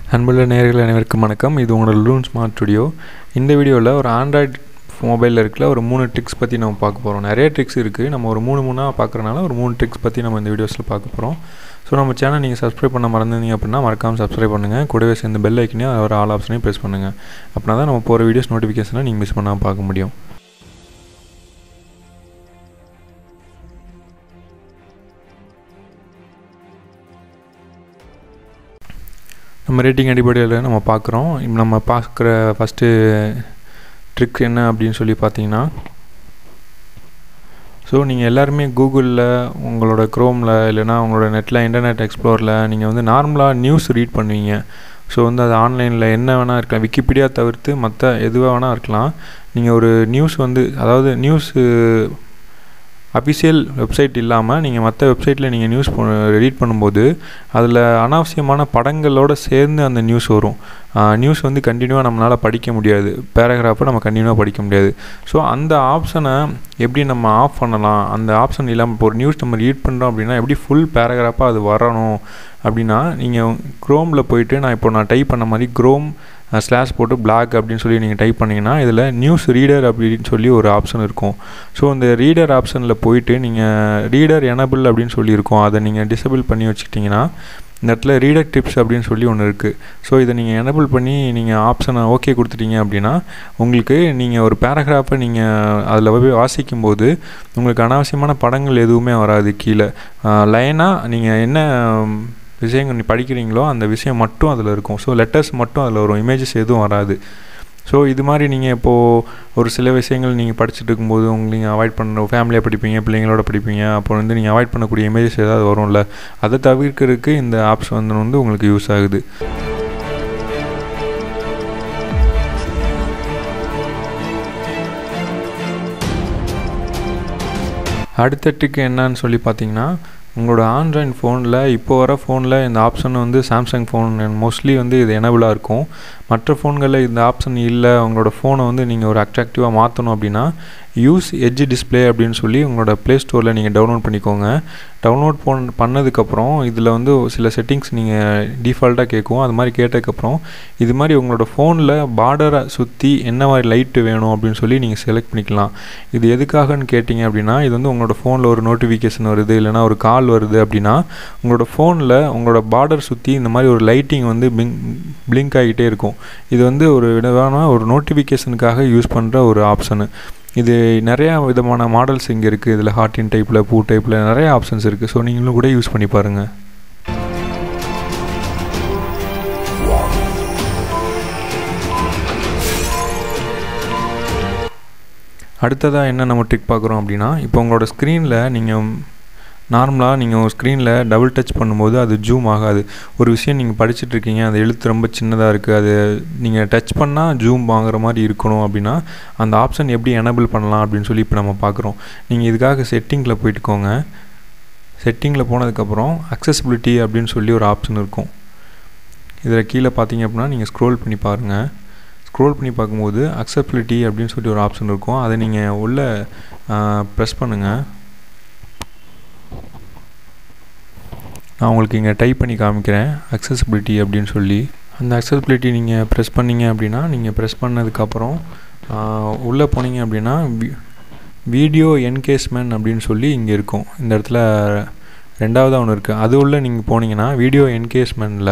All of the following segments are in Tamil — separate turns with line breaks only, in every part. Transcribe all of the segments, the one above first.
அன்புள்ள நேயர்கள் அனைவருக்கும் வணக்கம் இது உங்களோட லூன் ஸ்மார்ட் ஸ்டுடியோ இந்த வீடியோவில் ஒரு ஆண்ட்ராய்டு மொபைலில் இருக்கிற ஒரு மூணு ட்ரிக்ஸ் பற்றி நம்ம பார்க்க போகிறோம் நிறைய ட்ரிக்ஸ் இருக்குது நம்ம ஒரு மூணு மூணாக பார்க்குறனால ஒரு மூணு ட்ரிக்ஸ் பற்றி நம்ம இந்த வீடியோஸில் பார்க்க போகிறோம் ஸோ நம்ம சேனல் நீங்கள் சப்ஸ்கிரைப் பண்ண மறந்துருந்தீங்க அப்படின்னா மறக்காமல் சப்ஸ்கிரைப் பண்ணுங்கள் கூடவே சேர்ந்து பெல் ஐக்கனையும் அதில் ஒரு ஆல் ஆப்ஷனையும் ப்ரெஸ் பண்ணுங்கள் அப்படின்னா தான் நம்ம போகிற வீடியோஸ் நோட்டிஃபிகேஷனை நீங்கள் மிஸ் பண்ணாமல் பார்க்க முடியும் நம்ம ரேட்டிங் அடிப்படையில் நம்ம பார்க்குறோம் இப்போ நம்ம பார்க்குற ஃபஸ்ட்டு ட்ரிக் என்ன அப்படின்னு சொல்லி பார்த்தீங்கன்னா ஸோ நீங்கள் எல்லாருமே கூகுளில் உங்களோட க்ரோமில் இல்லைனா உங்களோட நெட்டில் இன்டர்நெட் எக்ஸ்ப்ளோரில் நீங்கள் வந்து நார்மலாக நியூஸ் ரீட் பண்ணுவீங்க ஸோ வந்து அது ஆன்லைனில் என்ன வேணால் இருக்கலாம் விக்கிபீடியா தவிர்த்து மற்ற எதுவாக வேணால் இருக்கலாம் நீங்கள் ஒரு நியூஸ் வந்து அதாவது நியூஸு அஃபிஷியல் வெப்சைட் இல்லாமல் நீங்கள் மற்ற வெப்சைட்டில் நீங்கள் நியூஸ் ரீட் பண்ணும்போது அதில் அனாவசியமான படங்களோடு சேர்ந்து அந்த நியூஸ் வரும் நியூஸ் வந்து கண்டினியூவாக நம்மளால் படிக்க முடியாது பேராகிராஃபை நம்ம கண்டினியூவாக படிக்க முடியாது ஸோ அந்த ஆப்ஷனை எப்படி நம்ம ஆஃப் பண்ணலாம் அந்த ஆப்ஷன் இல்லாமல் இப்போ ஒரு நியூஸ் நம்ம ரீட் பண்ணுறோம் அப்படின்னா எப்படி ஃபுல் பேராகிராஃபாக அது வரணும் அப்படின்னா நீங்கள் க்ரோமில் போயிட்டு நான் இப்போ நான் டைப் பண்ண மாதிரி க்ரோம் ஸ்லாஷ் போட்டு பிளாக் அப்படின்னு சொல்லி நீங்கள் டைப் பண்ணிங்கன்னா இதில் நியூஸ் ரீடர் அப்படின்னு சொல்லி ஒரு ஆப்ஷன் இருக்கும் ஸோ இந்த ரீடர் ஆப்ஷனில் போயிட்டு நீங்கள் ரீடர் எனபிள் அப்படின்னு சொல்லியிருக்கோம் அதை நீங்கள் டிசபிள் பண்ணி வச்சுக்கிட்டிங்கன்னா இந்த இடத்துல ரீடர் டிப்ஸ் அப்படின்னு சொல்லி ஒன்று இருக்குது ஸோ இதை நீங்கள் எனபிள் பண்ணி நீங்கள் ஆப்ஷனை ஓகே கொடுத்துட்டீங்க அப்படின்னா உங்களுக்கு நீங்கள் ஒரு பேராகிராஃபை நீங்கள் அதில் போய் வாசிக்கும் போது உங்களுக்கு அனாவசியமான படங்கள் எதுவுமே வராது கீழே லைனாக நீங்கள் என்ன விஷயங்கள் நீ படிக்கிறீங்களோ அந்த விஷயம் மட்டும் அதில் இருக்கும் ஸோ லெட்டர்ஸ் மட்டும் அதில் வரும் இமேஜஸ் எதுவும் வராது ஸோ இது மாதிரி நீங்கள் இப்போது ஒரு சில விஷயங்கள் நீங்கள் படிச்சுட்டு இருக்கும்போது உங்களுக்கு நீங்கள் அவாய்ட் பண்ண ஃபேமிலியாக படிப்பீங்க பிள்ளைங்களோட படிப்பீங்க அப்போ வந்து நீங்கள் அவாய்ட் பண்ணக்கூடிய இமேஜஸ் ஏதாவது வரும்ல அதை தவிர்க்கிறதுக்கு இந்த ஆப்ஸ் வந்து வந்து உங்களுக்கு யூஸ் ஆகுது அடுத்த ட்ரிக் என்னன்னு சொல்லி பார்த்தீங்கன்னா உங்களோட ஆண்ட்ராய்ட் ஃபோனில் இப்போ வர ஃபோனில் இந்த ஆப்ஷன் வந்து சாம்சங் ஃபோன் மோஸ்ட்லி வந்து இது எனபிளாக இருக்கும் மற்ற ஃபோன்களில் இந்த ஆப்ஷன் இல்லை உங்களோட ஃபோனை வந்து நீங்கள் ஒரு அட்ராக்டிவாக மாற்றணும் அப்படின்னா யூஸ் எட்ஜ் டிஸ்பிளே அப்படின்னு சொல்லி உங்களோட ப்ளே ஸ்டோரில் நீங்கள் டவுன்லோட் பண்ணிக்கோங்க டவுன்லோட் போன் பண்ணதுக்கப்புறம் இதில் வந்து சில செட்டிங்ஸ் நீங்கள் டிஃபால்ட்டாக கேட்கும் அது மாதிரி கேட்டதுக்கப்புறம் இது மாதிரி உங்களோட ஃபோனில் பார்டரை சுற்றி என்ன மாதிரி லைட்டு வேணும் அப்படின்னு சொல்லி நீங்கள் செலக்ட் பண்ணிக்கலாம் இது எதுக்காகன்னு கேட்டிங்க அப்படின்னா இது வந்து உங்களோட ஃபோனில் ஒரு நோட்டிஃபிகேஷன் வருது இல்லைனா ஒரு கால் வருது அப்படின்னா உங்களோட ஃபோனில் உங்களோட பார்டர் சுற்றி இந்த மாதிரி ஒரு லைட்டிங் வந்து பிங் பிளிங்க் ஆகிட்டே இருக்கும் இது வந்து ஒரு விதமான ஒரு நோட்டிஃபிகேஷனுக்காக யூஸ் பண்ணுற ஒரு ஆப்ஷனு இது நிறையா விதமான மாடல்ஸ் இங்கே இருக்குது இதில் ஹார்டின் டைப்பில் பூ டைப்பில் நிறைய ஆப்ஷன்ஸ் இருக்குது ஸோ நீங்களும் கூட யூஸ் பண்ணி பாருங்கள் அடுத்ததாக என்ன நம்ம ட்ரிக் பார்க்குறோம் அப்படின்னா இப்போ உங்களோட ஸ்க்ரீனில் நீங்கள் நார்மலாக நீங்கள் ஒரு ஸ்க்ரீனில் டபுள் டச் பண்ணும்போது அது ஜூம் ஆகாது ஒரு விஷயம் நீங்கள் படிச்சுட்ருக்கீங்க அந்த எழுத்து ரொம்ப சின்னதாக இருக்குது அது நீங்கள் டச் பண்ணால் ஜூம் வாங்குற மாதிரி இருக்கணும் அப்படின்னா அந்த ஆப்ஷன் எப்படி எனபிள் பண்ணலாம் அப்படின்னு சொல்லி இப்போ நம்ம பார்க்குறோம் நீங்கள் இதுக்காக செட்டிங்கில் போயிட்டுக்கோங்க செட்டிங்கில் போனதுக்கப்புறம் அக்சசிபிலிட்டி அப்படின்னு சொல்லி ஒரு ஆப்ஷன் இருக்கும் இதில் கீழே பார்த்தீங்க அப்படின்னா நீங்கள் ஸ்க்ரோல் பண்ணி பாருங்கள் ஸ்க்ரோல் பண்ணி பார்க்கும்போது அக்சசிபிலிட்டி அப்படின்னு சொல்லி ஒரு ஆப்ஷன் இருக்கும் அதை நீங்கள் உள்ளே ப்ரெஸ் பண்ணுங்கள் நான் உங்களுக்கு இங்கே டைப் பண்ணி காமிக்கிறேன் அக்சசிபிலிட்டி அப்படின்னு சொல்லி அந்த அக்சசிபிலிட்டி நீங்கள் ப்ரெஸ் பண்ணிங்க அப்படின்னா நீங்கள் ப்ரெஸ் பண்ணதுக்கப்புறம் உள்ளே போனீங்க அப்படின்னா வீடியோ என்கேஸ்மெண்ட் அப்படின்னு சொல்லி இங்கே இருக்கும் இந்த இடத்துல ரெண்டாவதாக ஒன்று இருக்குது அது உள்ள நீங்கள் போனீங்கன்னா வீடியோ என்கேஸ்மெண்ட்டில்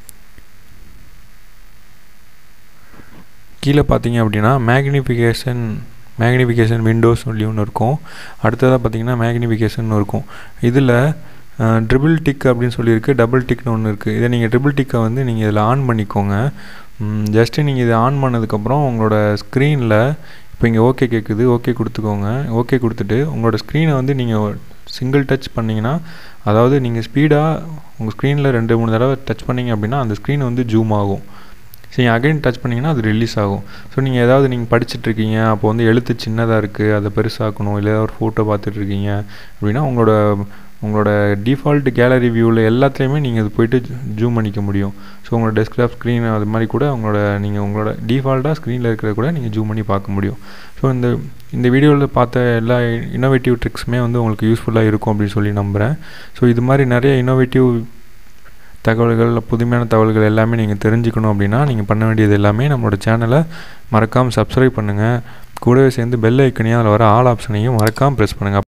கீழே பார்த்தீங்க அப்படின்னா மேக்னிஃபிகேஷன் மேக்னிஃபிகேஷன் விண்டோஸ் சொல்லி ஒன்று இருக்கும் அடுத்ததாக பார்த்தீங்கன்னா மேக்னிஃபிகேஷன் இருக்கும் இதில் ட்ரிபிள் டிக் அப்படின்னு சொல்லியிருக்கு டபுள் டிக்னு ஒன்று இருக்குது இதை நீங்கள் ட்ரிபிள் டிக்கை வந்து நீங்கள் இதில் ஆன் பண்ணிக்கோங்க ஜஸ்ட்டு நீங்கள் இதை ஆன் பண்ணதுக்கப்புறம் உங்களோட ஸ்க்ரீனில் இப்போ இங்கே ஓகே கேட்குது ஓகே கொடுத்துக்கோங்க ஓகே கொடுத்துட்டு உங்களோட ஸ்க்ரீனை வந்து நீங்கள் சிங்கிள் டச் பண்ணிங்கன்னா அதாவது நீங்கள் ஸ்பீடாக உங்கள் ஸ்க்ரீனில் ரெண்டு மூணு தடவை டச் பண்ணிங்க அப்படின்னா அந்த ஸ்க்ரீன் வந்து ஜூம் ஆகும் சரி அகைன் டச் பண்ணிங்கன்னா அது ரிலீஸ் ஆகும் ஸோ நீங்கள் ஏதாவது நீங்கள் படிச்சுட்ருக்கீங்க அப்போ வந்து எழுத்து சின்னதாக இருக்குது அதை பெருசாக்கணும் இல்லை ஒரு ஃபோட்டோ பார்த்துட்ருக்கீங்க அப்படின்னா உங்களோட உங்களோட டிஃபால்ட் கேலரி வியூவில் எல்லாத்துலேயுமே நீங்கள் இது போயிட்டு ஜூம் பண்ணிக்க முடியும் ஸோ உங்களோட டெஸ்க்டாப் ஸ்க்ரீன் அது மாதிரி கூட உங்களோட நீங்கள் உங்களோட டிஃபால்ட்டாக ஸ்க்ரீனில் இருக்கிறத கூட நீங்கள் ஜூம் பண்ணி பார்க்க முடியும் ஸோ இந்த இந்த வீடியோவில் பார்த்த எல்லா இன்னோவேட்டிவ் ட்ரிக்ஸுமே வந்து உங்களுக்கு யூஸ்ஃபுல்லாக இருக்கும் அப்படின்னு சொல்லி நம்புகிறேன் ஸோ இது மாதிரி நிறைய இன்னோவேட்டிவ் தகவல்கள் புதுமையான தகவல்கள் எல்லாமே நீங்கள் தெரிஞ்சுக்கணும் அப்படின்னா நீங்கள் பண்ண வேண்டியது எல்லாமே நம்மளோட சேனலை மறக்காமல் சப்ஸ்கிரைப் பண்ணுங்கள் கூடவே சேர்ந்து பெல் ஐக்கனையும் அதில் வர ஆல் ஆப்ஷனையும் மறக்காமல் ப்ரெஸ் பண்ணுங்கள்